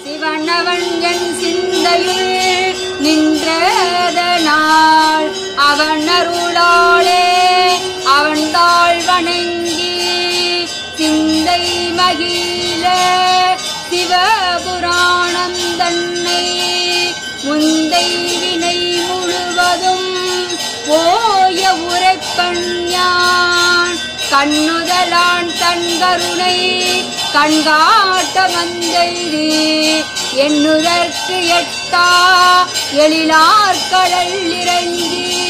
சிவனவன் என் சிந்தையில் நின்றதனால் அவன் அருளாளே அவன் தாழ் வணங்கி சிந்தை மகிழ சிவபுராணம் தன்னை முந்தை வினை முழுவதும் ஓய உரைப்பன் யான் கண்ணுதலான் தன் கருணை கண்காட்ட வந்தெய்தி எண்ணுதற்கு எட்டா எழிலார்கடல் இறங்கி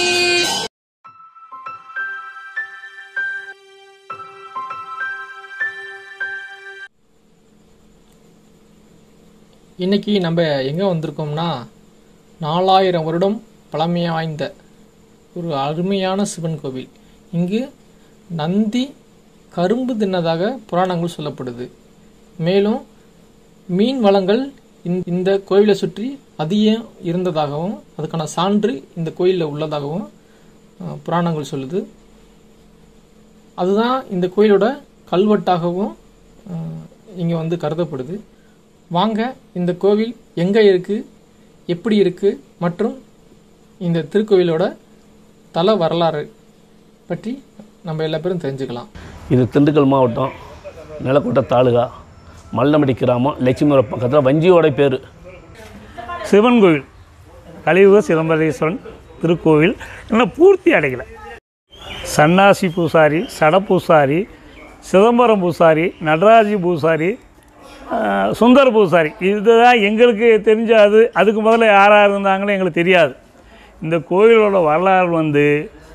இன்னைக்கு நம்ம எங்கே வந்திருக்கோம்னா நாலாயிரம் வருடம் பழமை வாய்ந்த ஒரு அருமையான சிவன் கோவில் இங்கு நந்தி கரும்பு தின்னதாக புராணங்கள் சொல்லப்படுது மேலும் மீன் வளங்கள் இந்த- இந்த கோவிலை சுற்றி அதிகம் இருந்ததாகவும் அதுக்கான சான்று இந்த கோயிலில் உள்ளதாகவும் அஹ், புராணங்கள் சொல்லுது அதுதான் இந்த கோயிலோட கல்வெட்டாகவும் இங்கே வந்து கருதப்படுது வாங்க இந்த கோவில் எங்கே இருக்கு எப்படி இருக்கு மற்றும் இந்த திருக்கோவிலோட தல வரலாறு பற்றி நம்ம எல்லா பேரும் தெரிஞ்சுக்கலாம் இது திண்டுக்கல் மாவட்டம் நிலக்கோட்டை தாலுகா மல்லமடி கிராமம் லட்சுமிபுரம் பக்கத்தில் வஞ்சியோட பேர் சிவன் கோவில் கலியுக சிதம்பரேஸ்வரன் திருக்கோவில் இன்னும் பூர்த்தி அடையலை சன்னாசி பூசாரி சட பூசாரி சிதம்பரம் பூசாரி நடராஜி பூசாரி ஆஹ், சுந்தர பூசாரி இதுதான் எங்களுக்கு தெரிஞ்ச அது அதுக்கு முதல்ல யாராக இருந்தாங்களோ எங்களுக்கு தெரியாது இந்த கோயிலோட வரலாறு வந்து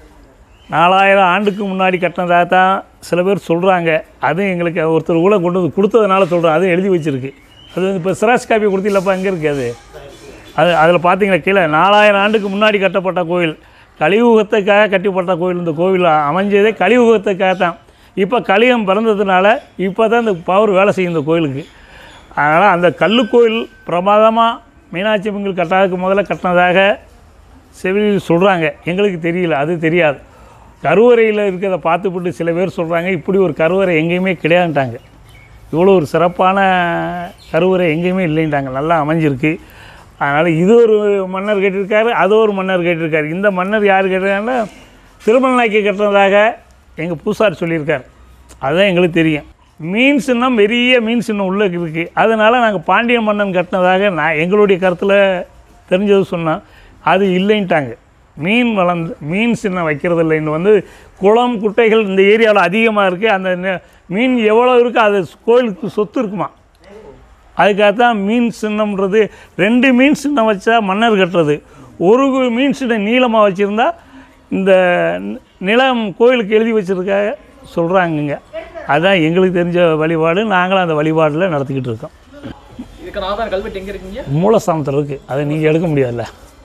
நாலாயிரம் ஆண்டுக்கு முன்னாடி கட்டினதாக தான் சில பேர் சொல்கிறாங்க அதுவும் எங்களுக்கு ஒருத்தர் கூட கொண்டு வந்து கொடுத்ததுனால சொல்கிறோம் அதுவும் எழுதி வச்சிருக்கு அது வந்து இப்போ சிராஸ் காப்பி கொடுத்தில்லப்பா எங்கே இருக்குது அது அது அதில் பார்த்தீங்கன்னா கீழே நாலாயிரம் ஆண்டுக்கு முன்னாடி கட்டப்பட்ட கோயில் கலியுகத்துக்காக கட்டப்பட்ட கோயில் இந்த கோவில் அமைஞ்சதே கலியுகத்துக்காக தான் இப்போ கலியுகம் பிறந்ததுனால இப்போ தான் இந்த பவர் வேலை செய்யும் இந்த கோயிலுக்கு அதனால் அந்த கல்லுக்கோயில் பிரமாதமாக மீனாட்சி அம்மன் கட்டாததுக்கு முதல்ல கட்டினதாக செவிலில் சொல்கிறாங்க எங்களுக்கு தெரியல அது தெரியாது கருவறையில் இருக்கிறத பார்த்துப்புட்டு சில பேர் சொல்கிறாங்க இப்படி ஒரு கருவறை எங்கேயுமே கிடையாதுட்டாங்க இவ்வளோ ஒரு சிறப்பான கருவறை எங்கேயுமே இல்லைன்ட்டாங்க நல்லா அமைஞ்சிருக்கு அதனால் இது ஒரு மன்னர் கேட்டிருக்காரு அது ஒரு மன்னர் கேட்டிருக்காரு இந்த மன்னர் யார் கேட்டிருக்காங்கன்னா திருமண நாய்க்கு கட்டினதாக எங்கள் பூசாரி சொல்லியிருக்கார் அதுதான் எங்களுக்கு தெரியும் மீன் சின்னம் பெரிய மீன் சின்னம் உள்ளே இருக்குது அதனால் நாங்கள் பாண்டிய மன்னன் கட்டினதாக நான் எங்களுடைய கருத்தில் தெரிஞ்சது சொன்னோம் அது இல்லைன்ட்டாங்க மீன் வளர்ந்து மீன் சின்னம் வைக்கிறது இல்லைன்னு வந்து குளம் குட்டைகள் இந்த ஏரியாவில் அதிகமாக இருக்குது அந்த நெ- மீன் எவ்வளோ இருக்கோ அது கோயிலுக்கு சொத்து இருக்குமா அதுக்காக தான் மீன் சின்னம்ன்றது ரெண்டு மீன் சின்னம் வச்சா மன்னர் கட்டுறது ஒரு கு- மீன் சின்னம் நீளமாக வச்சுருந்தா இந்த நி- நிலம் கோயிலுக்கு எழுதி வச்சிருக்காக சொல்கிறாங்கங்க அதுதான் எங்களுக்கு தெரிஞ்ச வழிபாடு நாங்களும் அந்த வழிபாடில் நடத்திக்கிட்டு இருக்கோம் இதுக்கான ஆதார கல்வெட்டு எங்கே இருக்கீங்க மூலஸ்தானத்தில் இருக்குது அதை நீங்கள் எடுக்க முடியாதுல்ல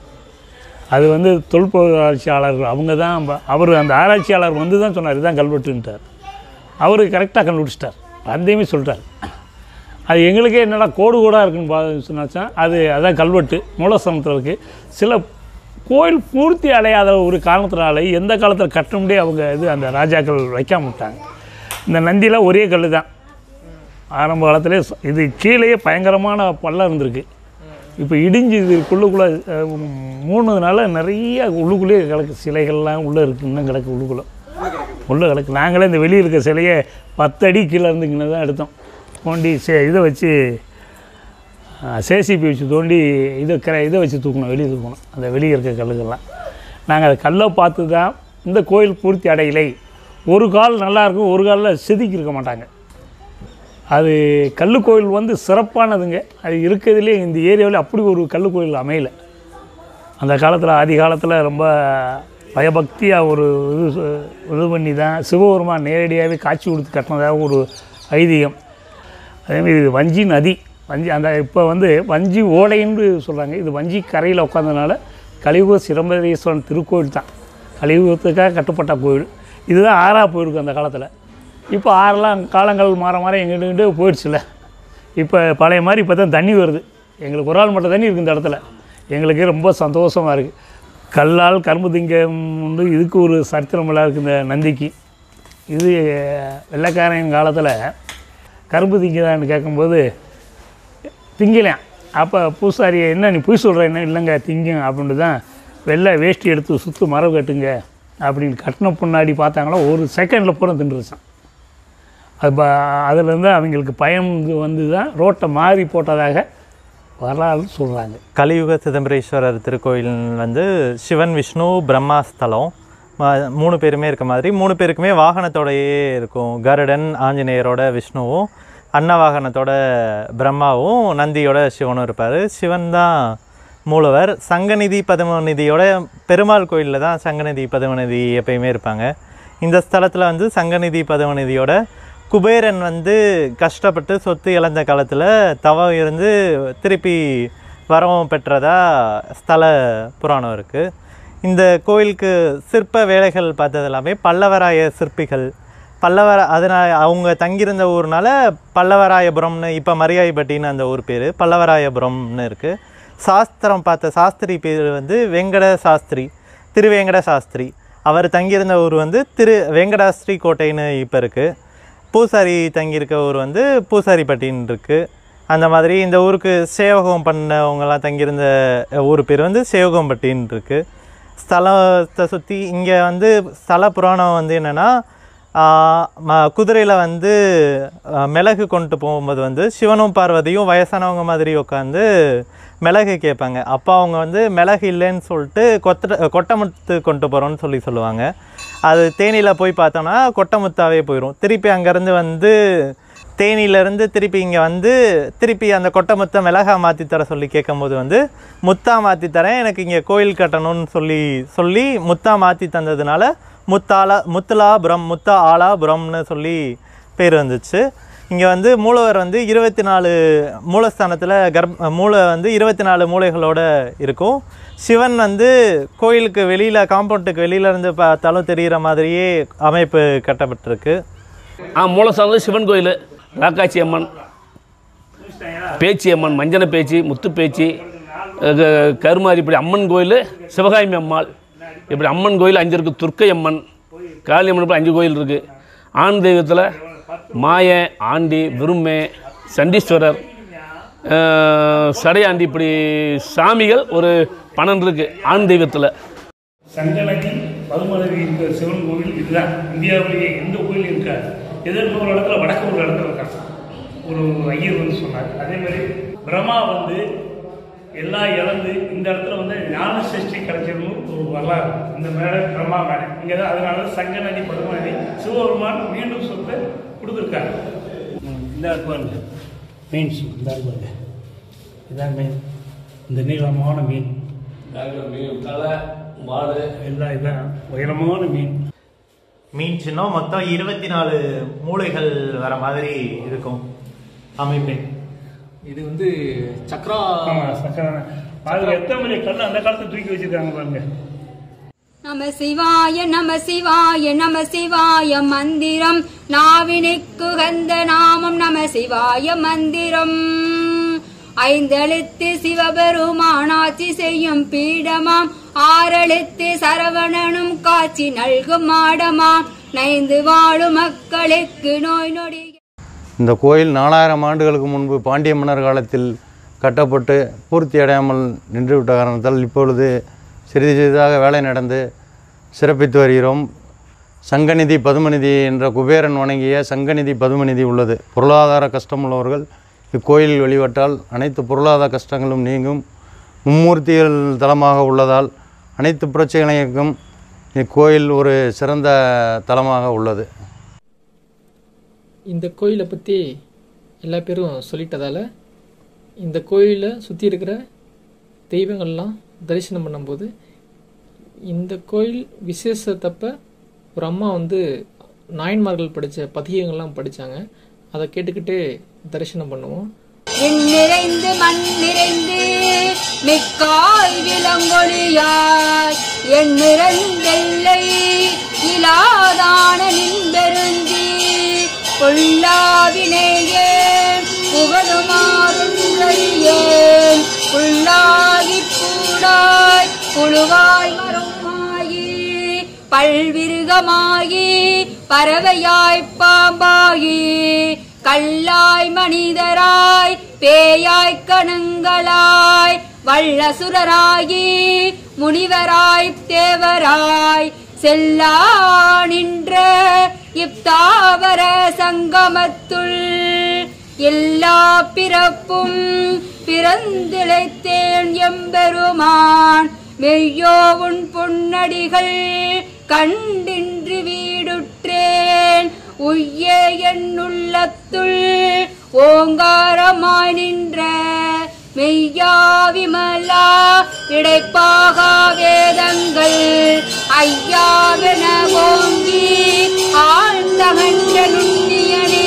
அது வந்து தொல்பொருள் ஆராய்ச்சியாளர்கள் அவங்க தான் ப- அவர் அந்த ஆராய்ச்சியாளர் வந்து தான் சொன்னார் இதுதான் கல்வெட்டுன்ட்டார் அவர் கரெக்டாக கண்டுபிடிச்சிட்டார் அதையுமே சொல்லிட்டார் அது எங்களுக்கே என்னடா கோடு கோடாக இருக்குன்னு பா சொன்னாச்சா அது அதான் கல்வெட்டு மூலஸ்தானத்தில் இருக்குது சில கோயில் பூர்த்தி அடையாத ஒரு காரணத்தினால எந்த காலத்தில் கட்ட முடியே அவங்க இது அந்த ராஜாக்கள் வைக்காம விட்டாங்க இந்த நந்தியில் ஒரே கல் தான் ஆரம்ப காலத்திலே ச- இது கீழேயே பயங்கரமான பள்ளம் இருந்திருக்கு இப்போ இடிஞ்சு இதுக்குள்ளுக்குள்ளே மூணுனால நிறைய உள்ளுக்குள்ளேயே கிடக்கு சிலைகள்லாம் உள்ளே இருக்குது இன்னும் கிடக்கு உள்ளுக்குள்ளே உள்ளே கிடக்கு நாங்களே இந்த வெளியே இருக்க சிலையை பத்து அடி கீழே இருந்துக்கின்னு தான் எடுத்தோம் தோண்டி சே இதை வச்சு சேசிபி வச்சு தோண்டி இதை க இதை வச்சு தூக்கணும் வெளியே தூக்கணும் அந்த வெளியே இருக்க கல்லுகள்லாம் நாங்கள் அதை கல்லை பார்த்து தான் இந்த கோயில் பூர்த்தி அடையலை ஒரு கால் நல்லா இருக்கும் ஒரு காலில் செதுக்கி இருக்க மாட்டாங்க அது கல்லு கோயில் வந்து சிறப்பானதுங்க அது இருக்கிறதுலே இந்த ஏரியாவில் அப்படி ஒரு கல்லு கோயில் அமையல அந்த காலத்தில் ஆதி காலத்தில் ரொம்ப பயபக்தியாக ஒரு இது சு- இது பண்ணி தான் சிவபெருமான் நேரடியாகவே காட்சி கொடுத்து கட்டினதாக ஒரு ஐதீகம் அதேமாதிரி இது வஞ்சி நதி வஞ்சி அந்த இப்போ வந்து வஞ்சி ஓடைன்னு சொல்கிறாங்க இது வஞ்சி கரையில் உட்காந்தனால கலியுக சிதம்பரேஸ்வரன் திருக்கோயில் தான் கலியுகத்துக்காக கட்டப்பட்ட கோயில் இதுதான் ஆறாக போயிருக்கு அந்த காலத்தில் இப்போ ஆறெல்லாம் காலங்கள் மாற மாற எங்கிட்ட போயிடுச்சுல இப்போ பழைய மாதிரி இப்போ தான் தண்ணி வருது எங்களுக்கு ஒரு ஆள் மட்டும் தண்ணி இருக்குது இந்த இடத்துல எங்களுக்கு ரொம்ப சந்தோஷமாக இருக்குது கல்லால் கரும்பு திங்கம் வந்து இதுக்கு ஒரு சரித்திரமெல்லாம் இருக்குது இந்த நந்திக்கு இது வெள்ளைக்காரன் காலத்தில் கரும்பு திங்கதான்னு கேட்கும்போது திங்கலையாம் அப்போ பூசாரி என்ன நீ பொய் சொல்கிற என்ன இல்லைங்க திங்கும் அப்படின்ட்டு தான் வெள்ளை வேஷ்டி எடுத்து சுற்று மரம் கட்டுங்க அப்படின்னு கட்டின முன்னாடி பார்த்தாங்களா ஒரு செகண்டில் பூரா தின்றுச்சான் அது ப அதுலேருந்து அவங்களுக்கு பயம் வந்து தான் ரோட்டை மாறி போட்டதாக வரலாறு சொல்கிறாங்க கலியுக சிதம்பரேஸ்வரர் திருக்கோயில் வந்து சிவன் விஷ்ணு பிரம்மா ஸ்தலம் ம- மூணு பேருமே இருக்க மாதிரி மூணு பேருக்குமே வாகனத்தோடயே இருக்கும் கருடன் ஆஞ்சநேயரோட விஷ்ணுவும் அன்ன வாகனத்தோட பிரம்மாவும் நந்தியோட சிவனும் இருப்பார் சிவன் தான் மூலவர் சங்கநிதி பதுமநிதியோட பெருமாள் கோயிலில் தான் சங்கநிதி பதுமநிதி எப்பயுமே இருப்பாங்க இந்த ஸ்தலத்தில் வந்து சங்கநிதி பதுமநிதியோட குபேரன் வந்து கஷ்டப்பட்டு சொத்து இழந்த காலத்தில் தவம் இருந்து திருப்பி வரவும் பெற்றதா ஸ்தல புராணம் இருக்குது இந்த கோயிலுக்கு சிற்ப வேலைகள் பார்த்தது எல்லாமே பல்லவராய சிற்பிகள் பல்லவர அதனால் அவங்க தங்கியிருந்த ஊர்னால பல்லவராயபுரம்னு இப்போ மரியாய்பட்டின்னு அந்த ஊர் பேர் பல்லவராயபுரம்னு இருக்குது சாஸ்திரம் பார்த்த சாஸ்திரி பேர் வந்து வெங்கட சாஸ்திரி திருவேங்கட சாஸ்திரி அவர் தங்கியிருந்த ஊர் வந்து திரு வெங்கடாஸ்ரீ கோட்டைன்னு இப்போ இருக்குது பூசாரி தங்கியிருக்க ஊர் வந்து பூசாரிப்பட்டின்னு இருக்குது அந்த மாதிரி இந்த ஊருக்கு சேவகம் பண்ணவங்கலாம் தங்கியிருந்த ஊர் பேர் வந்து சேவகம்பட்டின்னு இருக்குது ஸ்தலத்தை சுற்றி இங்கே வந்து ஸ்தல புராணம் வந்து என்னென்னா குதிரையில் வந்து ஆ, மிளகு கொண்டு போகும்போது வந்து சிவனும் பார்வதியும் வயசானவங்க மாதிரி உட்காந்து மிளகு கேட்பாங்க அப்போ அவங்க வந்து மிளகு இல்லைன்னு சொல்லிட்டு கொத்த கொட்டமுத்து கொண்டு போகிறோன்னு சொல்லி சொல்லுவாங்க அது தேனியில் போய் பார்த்தோன்னா கொட்டமுத்தாவே போயிடும் திருப்பி அங்கேருந்து வந்து தேனியிலேருந்து திருப்பி இங்கே வந்து திருப்பி அந்த கொட்டை முத்தை மிளகா மாற்றி தர சொல்லி கேட்கும்போது வந்து முத்தா மாற்றி தரேன் எனக்கு இங்கே கோயில் கட்டணும்னு சொல்லி சொல்லி முத்தா மாற்றி தந்ததுனால முத்தாலா முத்துலாபுரம் முத்தா ஆலாபுரம்னு சொல்லி பேர் வந்துச்சு இங்கே வந்து மூலவர் வந்து இருபத்தி நாலு மூலஸ்தானத்தில் கர்ப்ப மூளை வந்து இருபத்தி நாலு மூளைகளோட இருக்கும் சிவன் வந்து கோயிலுக்கு வெளியில் காம்பவுண்டுக்கு வெளியில இருந்து பார்த்தாலும் தெரிகிற மாதிரியே அமைப்பு கட்டப்பட்டிருக்கு ஆ மூலஸ்தானத்தில் சிவன் கோயில் ராக்காச்சி அம்மன் பேச்சி அம்மன் மஞ்சன பேச்சி முத்து பேச்சி அஹ் க- கருமாரி இப்படி அம்மன் கோயில் சிவகாமி அம்மாள் இப்படி அம்மன் கோயில் அஞ்சு இருக்குது துர்க்கை அம்மன் காளி அம்மன் இப்படி அஞ்சு கோயில் இருக்குது ஆண் தெய்வத்தில் மாய ஆண்டி விரும்மே சண்டீஸ்வரர் அஹ் சடையாண்டி இப்படி சாமிகள் ஒரு பன்னெண்டு இருக்குது ஆண் தெய்வத்தில் சங்கநதி பதுமநதி இருக்கிற சிவன் கோவில் இதுதான் இந்தியாவிலேயே எந்த கோயில் இருக்காது எதிர்ப்பு ஒரு இடத்துல வடக்கு ஒரு இடத்துல இருக்கான் ஒரு ஐயர் வந்து சொன்னார் அதே மாதிரி பிரம்மா வந்து எல்லாம் இழந்து இந்த இடத்துல வந்து ஞான சஷ்டி கிடைச்சதுன்னு ஒரு வரலாறு இந்த மேடை பிரம்மா மேடை இங்கே தான் அதனால சங்கநதி பதுமநதி சிவபெருமான் மீண்டும் சொத்தை கொடுத்துருக்காரு இந்த பாருங்க மீன் இந்த பாருங்க இதான் மீன் இந்த நீளமான மீன் தலை மாடு எல்லாம் இதான் உயரமான மீன் மீன் சின்னம் மொத்தம் இருபத்தி நாலு மூளைகள் வர மாதிரி இருக்கும் அமைப்பே இது வந்து சக்ரா ஆமா சக்கரை பாருங்க எத்தனை மணி கல் அந்த காலத்துல தூக்கி வச்சிருக்காங்க பாருங்க நம சிவாய நம சிவாய நம சிவாய மந்திரம் நாவினுக்குகந்த நாமம் நம சிவாய மந்திரம் ஐந்தெழுத்து சிவபெருமானாட்சி செய்யும் பீடமாம் ஆறெழுத்து சரவணனும் காட்சி நல்கும் மாடமாம் நைந்து வாழும் மக்களுக்கு நோய் நொடி இந்த கோயில் நாலாயிரம் ஆண்டுகளுக்கு முன்பு பாண்டிய மன்னர் காலத்தில் கட்டப்பட்டு பூர்த்தி அடையாமல் நின்றுவிட்ட காரணத்தால் இப்பொழுது சிறிது சிறிதாக வேலை நடந்து சிறப்பித்து வருகிறோம் சங்கநிதி பதுமநிதி என்ற குபேரன் வணங்கிய சங்கநிதி பதுமநிதி உள்ளது பொருளாதார கஷ்டம் உள்ளவர்கள் இக்கோயில் வழிபட்டால் அனைத்து பொருளாதார கஷ்டங்களும் நீங்கும் மும்மூர்த்திகள் தலமாக உள்ளதால் அனைத்து பிரச்சனைகளுக்கும் இக்கோயில் ஒரு சிறந்த தலமாக உள்ளது இந்த கோயிலை பற்றி எல்லா பேரும் சொல்லிட்டதால் இந்த கோயிலை சுற்றி இருக்கிற தெய்வங்கள்லாம் தரிசனம் பண்ணும்போது இந்த கோயில் விசேஷத்தப்ப ஒரு அம்மா வந்து நாயன்மார்கள் படித்த பதிகங்கள்லாம் படித்தாங்க அதை கேட்டுக்கிட்டே தரிசனம் பண்ணுவோம் விண் நிறைந்து மண் நிறைந்து மிக்காய் விலங்கொழியாய் என் நிறந்தெல்லை இலாதான நின்பெருந்தி பொல்லாவினேயே புகழுமாறும் புல்லாகி பூடாய் புழுவாய் மரமாகி பல்விருகமாகி பறவையாய் பாம்பாகி கல்லாய் மனிதராய் பேயாய் கணங்களாய் வல்லசுரராகி முனிவராய் தேவராய் செல்லா நின்ற இப்தாவர சங்கமத்துள் எல்லா பிறப்பும் பிறந்திழைத்தேன் எம்பெருமான் மெய்யோ உன் பொன்னடிகள் கண்டின்றி வீடுற்றேன் உய்ய என் உள்ளத்துள் ஓங்காரமாய் நின்ற மெய்யா விமலா இடைப்பாக வேதங்கள் ஐயாவென ஓங்கி ஆழ்ந்தகன்ற நுண்ணியனே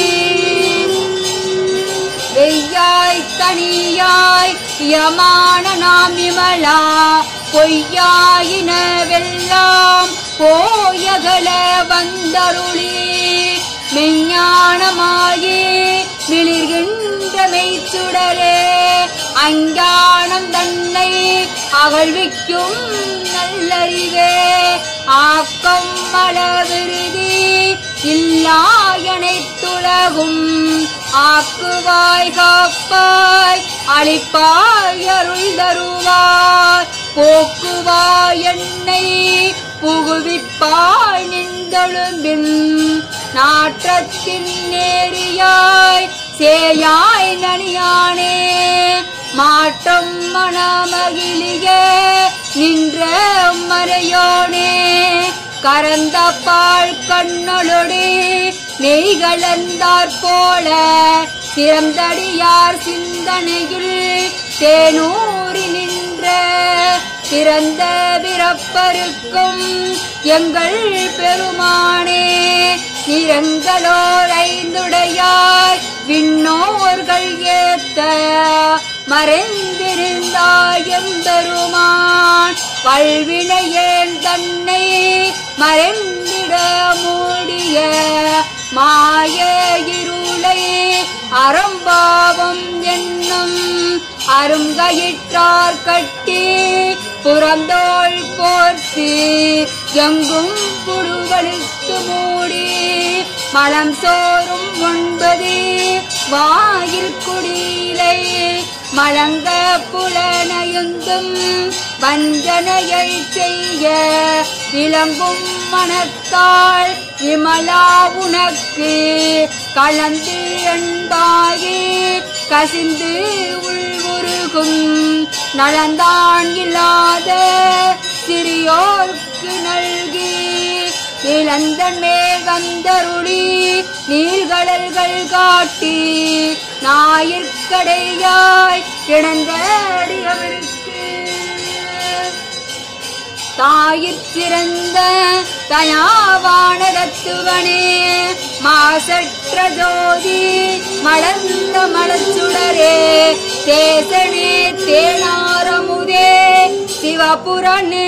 வெய்யாய் தனியாய் யமான நாம் விமலா பொய்யாயினவெல்லாம் போயகல வந்தருளி மெஞ்ஞானமாகி மிளிர்கின்ற மெய்ச்சுடரே அஞ்ஞானம் தன்னை அகழ்விக்கும் நல்லறிவே ஆக்கம் அளவிருதி இல்லாயனைத்துலகும் ஆக்குவாய் காப்பாய் அளிப்பாய் அருள் தருவாய் போக்குவாய் என்னை புகுவிப்பாய் நின்றொழும்பின் நாற்றத்தின் நேரியாய் சேயாய் நனியானே மாற்றம் மனமகிழிய நின்ற மறையோனே கரந்த பால் கண்ணொளொடி நெய் கலந்தாற் போல சிறந்தடியார் சிந்தனையில் தேனூறி நின்ற பிறந்த பிறப்பருக்கும் எங்கள் பெருமானே நிறங்களோர் ஐந்துடையாய் விண்ணோர்கள் ஏத்த மறைந்திருந்தாய் எம்பெருமான் பல்வினையேன் தன்னை மறைந்திட மூடிய மாய இருளை அறம்பாவம் என்னும் அருங்கயிற்றார் கட்டி புறந்தோள் போர்த்து எங்கும் புழுவழுத்து மூடி மலம் சோறும் ஒன்பது வாயில் குடிலை மலங்க புலனையுந்தும் வஞ்சனையை செய்ய விளங்கும் மனத்தாள் விமலா உனக்கு கலந்து அன்பாகி கசிந்து உள்வுருகும் நலந்தான் இல்லாத சிறியோர்க்கு நல்கி இளந்தன் மேல் வந்தருளி நீர்கடல்கள் காட்டி ஞாயிற்கடையாய் கிடந்த அடியவருக்கு தாயிற் சிறந்த தயாவான தத்துவனே மாசற்ற ஜோதி மலர்ந்த மலச்சுடரே தேசனே தேனாரமுதே சிவபுரனே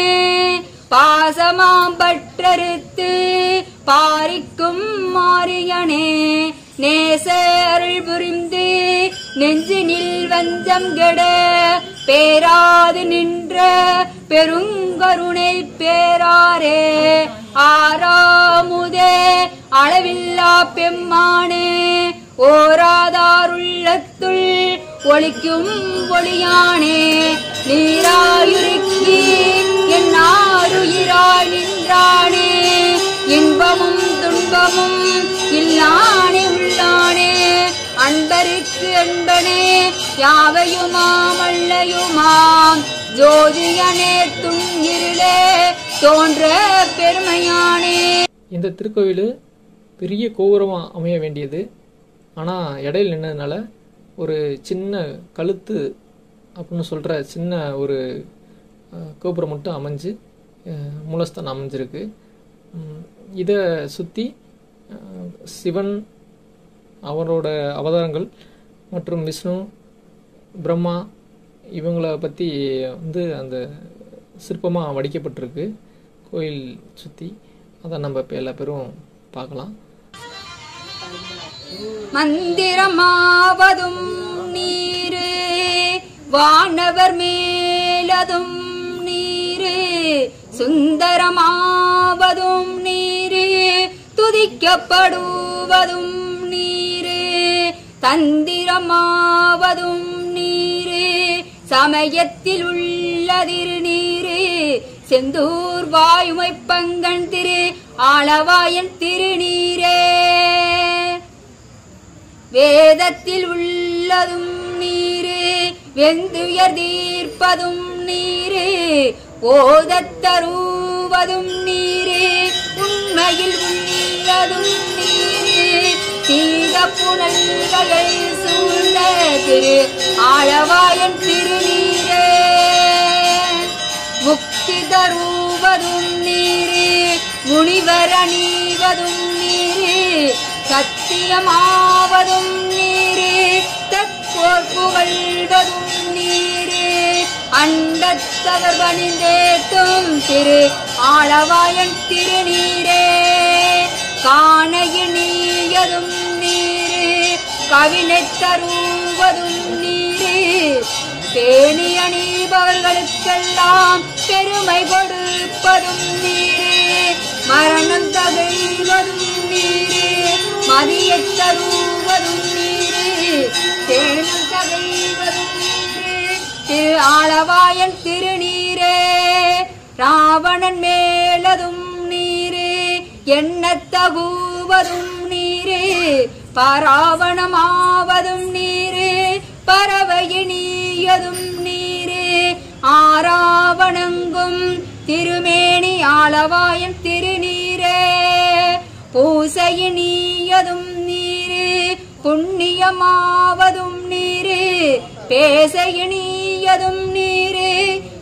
பாசமாம் பற்றறுத்து பாரிக்கும் மாரியனே நேச அருள் புரிந்து நெஞ்சினில் வஞ்சம் கெட பேராது நின்ற பெருங்கருணை பேராரே ஆறாமுதே அளவில்லா பெம்மானே ஓராதாருள்ளத்துள் ஒளிக்கும் ஒளியானே நீராயுருக்கி என்னாருயிராய் நின்றானே இன்பமும் துன்பமும் இல்லானே உள்ளானே அன்பருக்கு அன்பனே யாவையுமாம் அல்லையுமாம் ஜோதியனே துன்னிருளே தோன்ற பெருமையானே இந்த திருக்கோவில் பெரிய கோபுரமாக அமைய வேண்டியது ஆனால் இடையில் நின்னதுனால ஒரு சின்ன கழுத்து அப்படின்னு சொல்கிற சின்ன ஒரு அஹ், கோபுரம் மட்டும் அமைஞ்சு அஹ், மூலஸ்தானம் அமைஞ்சிருக்கு உம், இதை சுற்றி சிவன் அவரோட அவதாரங்கள் மற்றும் விஷ்ணு பிரம்மா இவங்கள பற்றி வந்து அந்த சிற்பமாக வடிக்கப்பட்டிருக்கு கோயில் சுற்றி அதை நம்ம இப்போ எல்லா பேரும் பார்க்கலாம் மந்திரமாவதும் நீரு வானவர் மேலதும் நீரு சுந்தரமாவதும் நீரு துதிக்கப்படுவதும் நீரு தந்திரமாவதும் நீரே சமயத்தில் உள்ளதிரு நீரே செந்தூர் வாயுமை பங்கன் திரு ஆளவாயன் திருநீரே வேதத்தில் உள்ளதும் நீரே வெந்துயர் தீர்ப்பதும் நீரே ஓதத் தருவதும் நீரே உண்மையில் உள்ளதும் நீரே தீத புனல்கள் சூழ்ந்த திரு ஆழவாயன் திருநீரே முக்தி தருவதும் நீரே முனிவர் அணிவதும் நீரே சத்தியமாவதும் நீரே தற்போர் புகழ்வதும் நீரே அண்டத்தவர் பணிந்தேத்தும் திரு ஆளவாயன் திருநீரே காண இனியதும் நீரே கவினை தருவதும் நீரே பேணி அணிபவர்களுக்கெல்லாம் பெருமை கொடுப்பதும் நீரே மரணம் தகைவதும் நீரே மதியத் தருவதும் நீரே தேனம் தகைவதும் நீரே திரு ஆளவாயன் திருநீரே ராவணன் மேலதும் நீரே எண்ணத் தகுவதும் நீரே பராவணமாவதும் நீரே பறவையினியதும் நீரே ஆராவணங்கும் திருமேனி ஆளவாயன் திருநீரே பூசையினியதும் நீரே புண்ணியமாவதும் நீரே பேசையினியதும் நீரே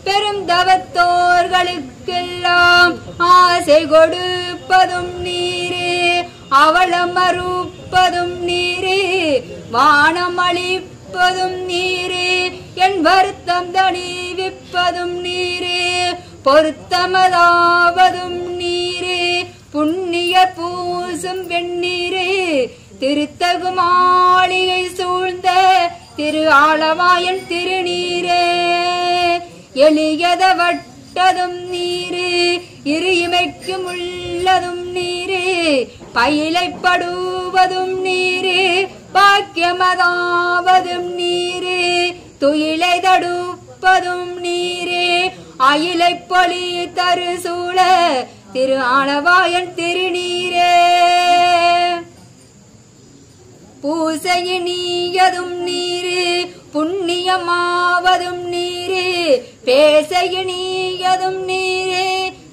பெருந்தவத்தோர்களுக்கெல்லாம் ஆசை கொடுப்பதும் நீரே அவளம் மறுப்பதும் நீரே வானம் அளிப்பதும் நீரே என் வருத்தம் தணிவிப்பதும் நீரே பொருத்தமதாவதும் நீரே புண்ணிய பூசும் வெண்ணீரே திருத்தகு மாளிகை சூழ்ந்த திரு ஆளவாயன் திருநீரே எளியத வட்டதும் நீரே இரு இமைக்கும் உள்ளதும் நீரே பயிலைப்படுவதும் நீரே பாக்கியமதாவதும் நீரே துயிலை தடுப்பதும் நீரே அயிலை பொலி தரு சூழ திரு ஆளவாயன் திருநீரே பூசையினியதும் நீரே புண்ணியமாவதும் நீரே பேசையினியதும் நீரே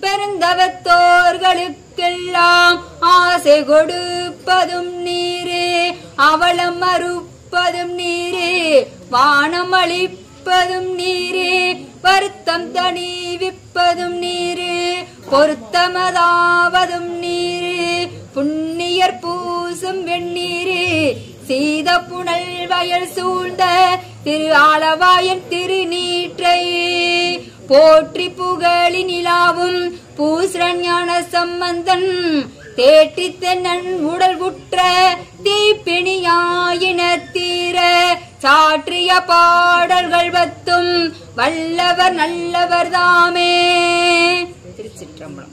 பெருந்தவத்தோர்களுக்கெல்லாம் ஆசை கொடுப்பதும் நீரே அவளம் மறுப்பதும் நீரே வானம் அளிப்பதும் நீரே வருத்தம் தணிவிப்பதும் நீரே பொருத்தமதாவதும் நீரே புண்ணியர் பூசும் வெண்ணீரே சீத புனல் வயல் சூழ்ந்த திரு ஆளவாயன் திருநீற்றை போற்றி புகழி நிலாவும் பூசரன் ஞான சம்பந்தன் தேற்றி தென்னன் உடல் உற்ற தீப்பிணியாயின தீர சாற்றிய பாடல்கள் பத்தும் வல்லவர் நல்லவர் தாமே திருச்சிற்றம்பலம்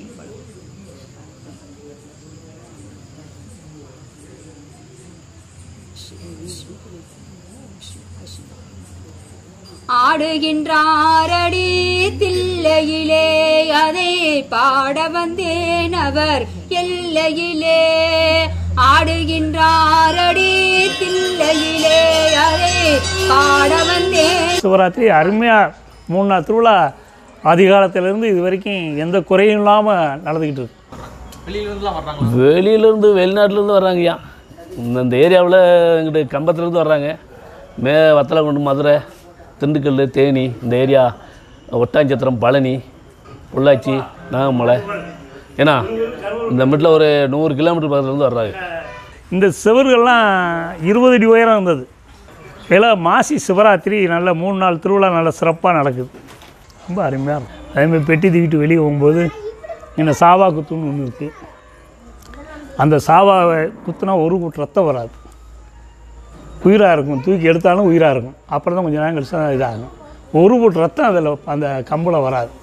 ஆடுகின்றாரடி தில்லையிலே அதை பாட வந்தேன் அவர் எல்லையிலே ஆடுகின்றாரடி தில்லையிலே அதை பாட வந்தேன் சிவராத்திரி அருமையாக மூணு நாள் திருவிழா அதிகாலத்திலேருந்து இது வரைக்கும் எந்த குறையும் இல்லாமல் நடந்துக்கிட்டு இருக்கு வெளியிலேருந்துலாம் வர்றாங்களா வெளியிலேருந்து வெளிநாட்டிலேருந்து வர்றாங்கய்யா இந்த இந்த ஏரியாவில் எங்கிட்ட கம்பத்துலேருந்து வர்றாங்க மே வத்தலகுண்டு மதுரை திண்டுக்கல் தேனி இந்த ஏரியா ஒட்டாஞ்சத்திரம் பழனி பொள்ளாச்சி நாகமலை ஏன்னா இந்த மிட்டில் ஒரு நூறு கிலோமீட்டர் பக்கத்துலேருந்து வர்றாங்க இந்த சுவர்கள்லாம் இருபது அடி உயரம் இருந்தது இதில் மாசி சிவராத்திரி நல்ல மூணு நாள் திருவிழா நல்ல சிறப்பாக நடக்குது ரொம்ப அருமையாக இருக்கும் அதேமாதிரி பெட்டி தூக்கிட்டு வெளியே போகும்போது இந்த சாவா குத்துன்னு ஒன்று இருக்குது அந்த சாவாவை குத்துனா ஒரு கூட்டு ரத்தம் வராது உயிராக இருக்கும் தூக்கி எடுத்தாலும் உயிராக இருக்கும் அப்புறம் தான் கொஞ்சம் நேரம் கழிச்சு தான் இதாகும் ஒரு கூட்டு ரத்தம் அதில் அந்த கம்பில் வராது